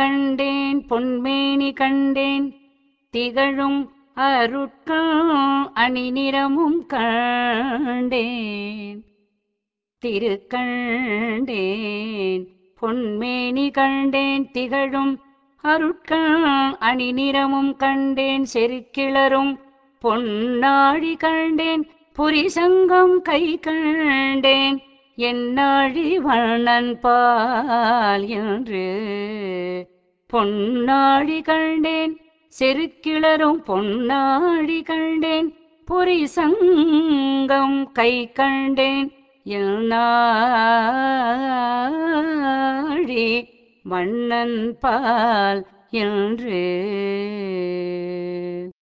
கண்டேன் பொன்மேனி கண்டேன் திகழும் அருட்கள் அணி நிறமும் கண்டேன் திருக்கண்டேன் பொன்மேனி கண்டேன் திகழும் அருட்கள் அணி நிறமும் கண்டேன் செருக்கிளரும் பொன்னாழி கண்டேன் புரிசங்கம் கை கண்டேன் என்னாழி வண்ணன் பால் என்று பொன்னாழி கண்டேன் செருக்கிளரும் பொன்னாழி கண்டேன் பொரிசங்கம் கை கண்டேன் என்னாழி வண்ணன் பால் என்று